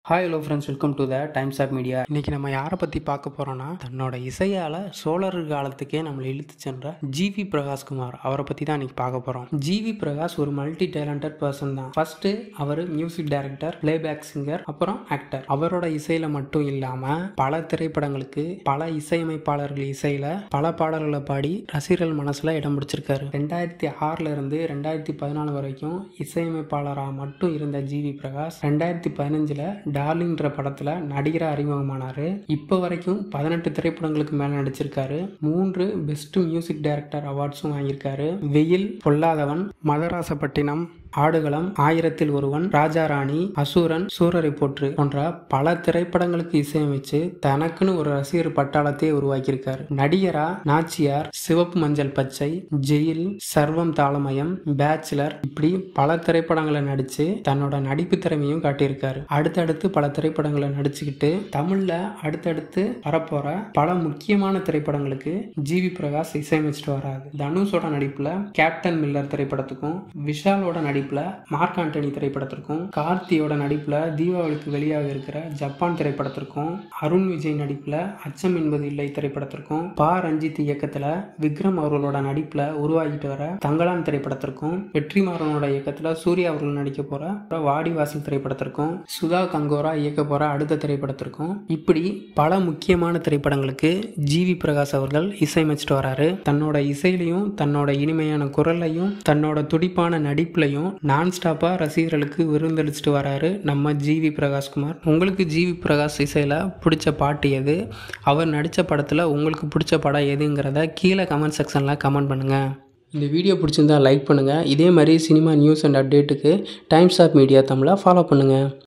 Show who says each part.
Speaker 1: hi hello friends welcome to the Times of Media இன்னைக்கு நம்ம யாரை பற்றி பார்க்க போகிறோம்னா தன்னோட இசையால் சோழர் காலத்துக்கே நம்மளை இழுத்து சென்ற ஜிவி பிரகாஷ்குமார் அவரை பற்றி தான் இன்னைக்கு பார்க்க போகிறோம் ஜிவி பிரகாஷ் ஒரு மல்டி டேலண்டட் பர்சன் தான் ஃபர்ஸ்ட் அவர் மியூசிக் டைரக்டர் பிளேபேக் சிங்கர் அப்புறம் ஆக்டர் அவரோட இசையில் மட்டும் இல்லாமல் பல திரைப்படங்களுக்கு பல இசையமைப்பாளர்கள் இசையில் பல பாடல்களை பாடி ரசிகர்கள் மனசில் இடம் பிடிச்சிருக்காரு ரெண்டாயிரத்தி ஆறுல இருந்து ரெண்டாயிரத்தி பதினாலு வரைக்கும் இசையமைப்பாளராக மட்டும் இருந்த ஜிவி பிரகாஷ் ரெண்டாயிரத்தி பதினஞ்சில் டார்லிங்ன்ற படத்தில் நடிகராக அறிமுகமானார் இப்போ வரைக்கும் பதினெட்டு திரைப்படங்களுக்கு மேலே நடிச்சிருக்காரு மூன்று பெஸ்ட் மியூசிக் டைரக்டர் அவார்ட்ஸும் வாங்கியிருக்காரு வெயில் பொல்லாதவன் மதராசப்பட்டினம் ஆடுகளம் ஆயிரத்தில் ஒருவன் ராஜாராணி அசூரன் சூரரை போற்று போன்ற பல திரைப்படங்களுக்கு இசையமைச்சு தனக்குன்னு ஒரு ரசிகர் பட்டாளத்தையே உருவாக்கியிருக்காரு நடிகரா நாச்சியார் சிவப்பு மஞ்சள் பச்சை ஜெயில் சர்வம் தாளமயம் பேச்சுலர் இப்படி பல திரைப்படங்களை நடிச்சு தன்னோட நடிப்பு திறமையும் காட்டியிருக்காரு அடுத்தடுத்து பல திரைப்படங்களை நடிச்சுக்கிட்டு தமிழ்ல அடுத்தடுத்து வரப்போற பல முக்கியமான திரைப்படங்களுக்கு ஜிவி பிரகாஷ் இசையமைச்சிட்டு வராது தனுஷோட நடிப்புல கேப்டன் மில்லர் திரைப்படத்துக்கும் விஷாலோட நடிப்புல மார்க் ஆண்டனி திரைப்படத்திற்கும் கார்த்தியோட நடிப்புல தீபாவளிக்கு வெளியாக இருக்கிற ஜப்பான் திரைப்படத்திற்கும் அருண் விஜய் நடிப்புல அச்சம் என்பது இல்லை திரைப்படத்திற்கும் பா ரஞ்சித் இயக்கத்துல விக்ரம் அவர்களோட நடிப்புல உருவாகிட்டு வர தங்கலான் திரைப்படத்திற்கும் வெற்றிமாறனோட இயக்கத்துல சூர்யா அவர்கள் நடிக்க போற வாடிவாசல் திரைப்படத்திற்கும் சுதா கங்கோரா இயக்க போற அடுத்த திரைப்படத்திற்கும் இப்படி பல முக்கியமான திரைப்படங்களுக்கு ஜிவி பிரகாஷ் அவர்கள் இசையமைச்சிட்டு வராரு தன்னோட இசையிலையும் தன்னோட இனிமையான குரல்லையும் தன்னோட துடிப்பான நடிப்புலையும் நான் ஸ்டாப்பா ரசிகர்களுக்கு விருந்தளிச்சுட்டு வராரு நம்ம ஜிவி பிரகாஷ்குமார் உங்களுக்கு ஜிவி பிரகாஷ் இசையில் பிடிச்ச பாட்டு எது அவர் நடித்த படத்தில் உங்களுக்கு பிடிச்ச படம் எதுங்கிறத கீழே கமெண்ட் செக்ஷனில் கமெண்ட் பண்ணுங்கள் இந்த வீடியோ பிடிச்சிருந்தா லைக் பண்ணுங்கள் இதே மாதிரி சினிமா நியூஸ் அண்ட் அப்டேட்டுக்கு டைம்ஸ் ஆஃப் மீடியா தமிழை ஃபாலோ பண்ணுங்கள்